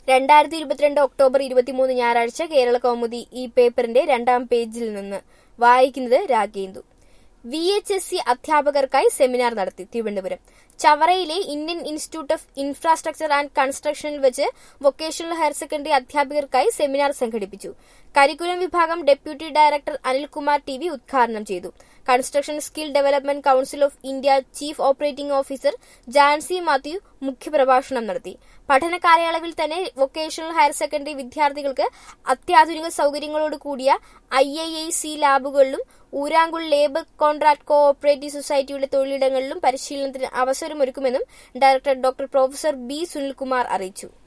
രണ്ടായിരത്തി ഇരുപത്തിരണ്ട് ഒക്ടോബർ ഇരുപത്തിമൂന്ന് ഞായറാഴ്ച കേരള കൗമുദി ഈ പേപ്പറിന്റെ രണ്ടാം പേജിൽ നിന്ന് വായിക്കുന്നത് Ragendu V H S C അധ്യാപകർക്കായി സെമിനാർ നടത്തി തിരുവനന്തപുരം ചവറയിലെ Indian institute of infrastructure and കൺസ്ട്രക്ഷനിൽ വെച്ച് വൊക്കേഷണൽ ഹയർ സെക്കൻഡറി അധ്യാപകർക്കായി സെമിനാർ സംഘടിപ്പിച്ചു കരിക്കുലം വിഭാഗം deputy director Anilkumar T V ഉദ്ഘാടനം ചെയ്തു construction skill development council of India chief operating officer Jancy Mathew മുഖ്യപ്രഭാഷണം നടത്തി പഠന കാലയളവിൽ തന്നെ വൊക്കേഷണൽ ഹയർ സെക്കൻഡറി വിദ്യാർത്ഥികൾക്ക് അത്യാധുനിക സൗകര്യങ്ങളോട് കൂടിയ ഐ ഐ ഐ സി ലാബുകളിലും Uralungal labour contract cooperative സൊസൈറ്റിയുടെ തൊഴിലിടങ്ങളിലും പരിശീലനത്തിന് അവസരമൊരുക്കുമെന്നും director doctor professor B Sunilkumar അറിയിച്ചു